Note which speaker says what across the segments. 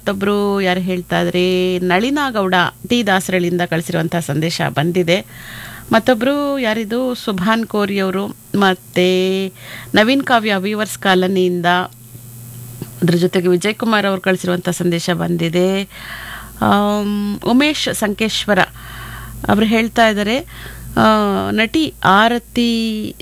Speaker 1: ಮತ್ತೊಬ್ರು ಯಾರು ಹೇಳ್ತಾ ಇದ್ರಿ ನಳಿನಾ ಗೌಡ ಟಿ ದಾಸರಳಿಂದ ಕಳಿಸಿರುವಂತಹ ಸಂದೇಶ ಬಂದಿದೆ ಮತ್ತೊಬ್ರು ಯಾರಿದು ಸುಭಾನ್ ಕೋರಿ ಅವರು ಮತ್ತೆ ನವೀನ್ ಕಾವ್ಯ ವೀವರ್ಸ್ ಕಾಲನಿಯಿಂದ ಅದ್ರ ಜೊತೆಗೆ ವಿಜಯ್ ಕುಮಾರ್ ಅವರು ಕಳಿಸಿರುವಂಥ ಸಂದೇಶ ಬಂದಿದೆ ಆಮ್, ಉಮೇಶ್ ಸಂಕೇಶ್ವರ ಅವರು ಹೇಳ್ತಾ ಇದ್ದಾರೆ ಆ, ನಟಿ ಆರತಿ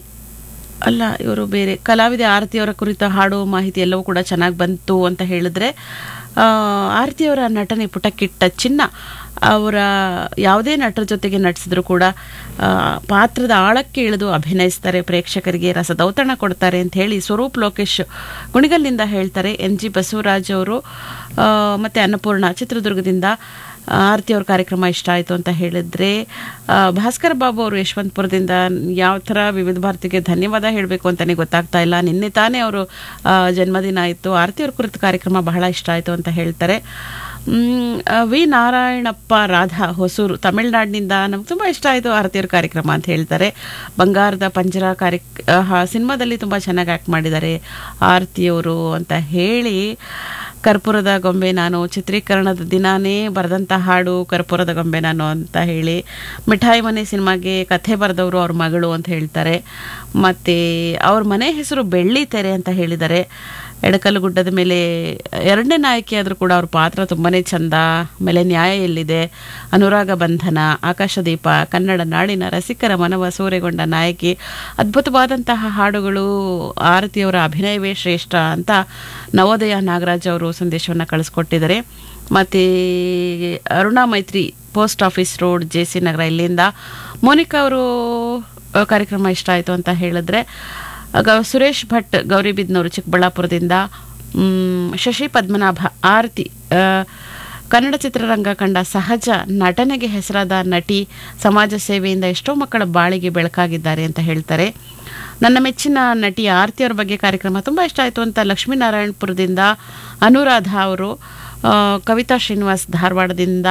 Speaker 1: ಅಲ್ಲ ಇವರು ಬೇರೆ ಕಲಾವಿದೆ ಆರತಿಯವರ ಕುರಿತ ಹಾಡು ಮಾಹಿತಿ ಎಲ್ಲವೂ ಕೂಡ ಚೆನ್ನಾಗಿ ಬಂತು ಅಂತ ಹೇಳಿದ್ರೆ ಆ, ಆರತಿಯವರ ನಟನೆ ಪುಟಕ್ಕಿಟ್ಟ ಚಿನ್ನ ಅವರ ಯಾವುದೇ ನಟರ ಜೊತೆಗೆ ನಟಿಸಿದ್ರು ಕೂಡ ಆ, ಪಾತ್ರದ ಆಳಕ್ಕೆ ಇಳಿದು ಅಭಿನಯಿಸ್ತಾರೆ ಪ್ರೇಕ್ಷಕರಿಗೆ ರಸದೌತಣ ಕೊಡ್ತಾರೆ ಅಂತ ಹೇಳಿ ಸ್ವರೂಪ್ ಲೋಕೇಶ್ ಗುಣಿಗಲ್ನಿಂದ ಹೇಳ್ತಾರೆ ಎನ್ ಜಿ ಬಸವರಾಜ್ ಅವರು ಆ, ಮತ್ತೆ ಅನ್ನಪೂರ್ಣ ಚಿತ್ರದುರ್ಗದಿಂದ ಆರತಿ ಅವ್ರ ಕಾರ್ಯಕ್ರಮ ಇಷ್ಟ ಆಯಿತು ಅಂತ ಹೇಳಿದ್ರೆ ಆ, ಭಾಸ್ಕರ್ ಬಾಬು ಅವರು ಯಶವಂತಪುರದಿಂದ ಯಾವ ಥರ ವಿವಿಧ ಭಾರತಿಗೆ ಧನ್ಯವಾದ ಹೇಳಬೇಕು ಅಂತಲೇ ಗೊತ್ತಾಗ್ತಾ ಇಲ್ಲ ನಿನ್ನೆ ತಾನೇ ಅವರು ಆ, ಜನ್ಮದಿನ ಆಯಿತು ಆರತಿ ಅವ್ರ ಕುರಿತ ಕಾರ್ಯಕ್ರಮ ಬಹಳ ಇಷ್ಟ ಆಯಿತು ಅಂತ ಹೇಳ್ತಾರೆ ಮ್, ಆ, ವಿ ನಾರಾಯಣಪ್ಪ ರಾಧಾ ಹೊಸೂರು ತಮಿಳ್ನಾಡಿನಿಂದ ನಮ್ಗೆ ತುಂಬ ಇಷ್ಟ ಆಯಿತು ಆರತಿಯವ್ರ ಕಾರ್ಯಕ್ರಮ ಅಂತ ಹೇಳ್ತಾರೆ ಬಂಗಾರದ ಪಂಜರ ಕಾರ್ಯ ಸಿನಿಮಾದಲ್ಲಿ ತುಂಬ ಚೆನ್ನಾಗಿ ಆ್ಯಕ್ಟ್ ಮಾಡಿದ್ದಾರೆ ಆರತಿಯವರು ಅಂತ ಹೇಳಿ ಕರ್ಪೂರದ ಗೊಂಬೆ ನಾನು ಚಿತ್ರೀಕರಣದ ದಿನಾನೇ ಬರೆದಂಥ ಹಾಡು ಕರ್ಪೂರದ ಗೊಂಬೆ ನಾನು ಅಂತ ಹೇಳಿ ಮಿಠಾಯಿ ಮನೆ ಸಿನಿಮಾಗೆ ಕಥೆ ಬರೆದವರು ಅವ್ರ ಮಗಳು ಅಂತ ಹೇಳ್ತಾರೆ ಮತ್ತು ಅವ್ರ ಮನೆ ಹೆಸರು ಬೆಳ್ಳಿ ತೆರೆ ಅಂತ ಹೇಳಿದ್ದಾರೆ ಎಡಕಲ್ಲು ಗುಡ್ಡದ ಮೇಲೆ ಎರಡನೇ ನಾಯಕಿ ಆದರೂ ಕೂಡ ಅವ್ರ ಪಾತ್ರ ತುಂಬಾ ಚಂದ ಆಮೇಲೆ ನ್ಯಾಯ ಎಲ್ಲಿದೆ ಅನುರಾಗ ಬಂಧನ ಆಕಾಶದೀಪ ಕನ್ನಡ ನಾಡಿನ ರಸಿಕರ ಮನವ ಸೂರೆಗೊಂಡ ನಾಯಕಿ ಅದ್ಭುತವಾದಂತಹ ಹಾಡುಗಳು ಆರತಿಯವರ ಅಭಿನಯವೇ ಶ್ರೇಷ್ಠ ಅಂತ ನವೋದಯ ನಾಗರಾಜ್ ಅವರು ಸಂದೇಶವನ್ನು ಕಳಿಸ್ಕೊಟ್ಟಿದ್ದಾರೆ ಮತ್ತು Aruna Maitri post office road J C Nagar ಇಲ್ಲಿಂದ ಮೋನಿಕಾ ಅವರು ಆ, ಕಾರ್ಯಕ್ರಮ ಇಷ್ಟ ಆಯಿತು ಅಂತ ಹೇಳಿದ್ರೆ ಆಗ ಸುರೇಶ್ ಭಟ್ ಗೌರಿಬಿದ್ನೂರು ಚಿಕ್ಕಬಳ್ಳಾಪುರದಿಂದ ಮ್, ಶಶಿ ಪದ್ಮನಾಭ ಆರತಿ ಆ, ಕನ್ನಡ ಚಿತ್ರರಂಗ ಕಂಡ ಸಹಜ ನಟನೆಗೆ ಹೆಸರಾದ ನಟಿ ಸಮಾಜ ಸೇವೆಯಿಂದ ಎಷ್ಟೋ ಮಕ್ಕಳ ಬಾಳಿಗೆ ಬೆಳಕಾಗಿದ್ದಾರೆ ಅಂತ ಹೇಳ್ತಾರೆ ನನ್ನ ಮೆಚ್ಚಿನ ನಟಿ ಆರತಿಯವರ ಬಗ್ಗೆ ಕಾರ್ಯಕ್ರಮ ತುಂಬ ಇಷ್ಟ ಆಯಿತು ಅಂತ ಲಕ್ಷ್ಮೀನಾರಾಯಣಪುರದಿಂದ ಅನುರಾಧ ಅವರು ಆ, ಕವಿತಾ ಶ್ರೀನಿವಾಸ್ ಧಾರವಾಡದಿಂದ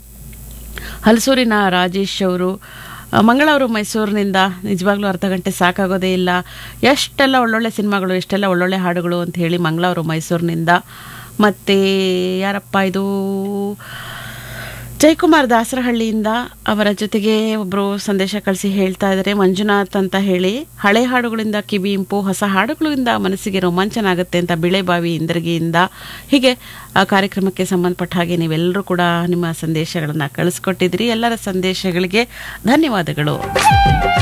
Speaker 1: ಹಲಸೂರಿನ ರಾಜೇಶ್ ಅವರು ಆ, ಮಂಗಳೂರು ಮೈಸೂರಿನಿಂದ ನಿಜವಾಗ್ಲೂ ಅರ್ಧ ಗಂಟೆ ಸಾಕಾಗೋದೇ ಇಲ್ಲ ಎಷ್ಟೆಲ್ಲ ಒಳ್ಳೊಳ್ಳೆ ಸಿನಿಮಾಗಳು ಎಷ್ಟೆಲ್ಲ ಒಳ್ಳೊಳ್ಳೆ ಹಾಡುಗಳು ಅಂತ ಹೇಳಿ ಮಂಗಳೂರು ಮೈಸೂರಿನಿಂದ ಮತ್ತು ಯಾರಪ್ಪ ಇದು ಜಯಕುಮಾರ್ ದಾಸರಹಳ್ಳಿಯಿಂದ ಅವರ ಜೊತೆಗೆ ಒಬ್ಬರು ಸಂದೇಶ ಕಳಿಸಿ ಹೇಳ್ತಾ ಇದ್ದಾರೆ ಮಂಜುನಾಥ್ ಅಂತ ಹೇಳಿ ಹಳೆ ಹಾಡುಗಳಿಂದ ಕಿವಿ ಇಂಪು ಹೊಸ ಹಾಡುಗಳಿಂದ ಮನಸ್ಸಿಗೆ ರೋಮಾಂಚನ ಆಗುತ್ತೆ ಅಂತ ಬಿಳೆಬಾವಿ ಇಂದರ್ಗಿಯಿಂದ ಹೀಗೆ ಆ ಕಾರ್ಯಕ್ರಮಕ್ಕೆ ಸಂಬಂಧಪಟ್ಟ ಹಾಗೆ ನೀವೆಲ್ಲರೂ ಕೂಡ ನಿಮ್ಮ ಸಂದೇಶಗಳನ್ನು ಕಳಿಸ್ಕೊಟ್ಟಿದ್ರಿ ಎಲ್ಲರ ಸಂದೇಶಗಳಿಗೆ ಧನ್ಯವಾದಗಳು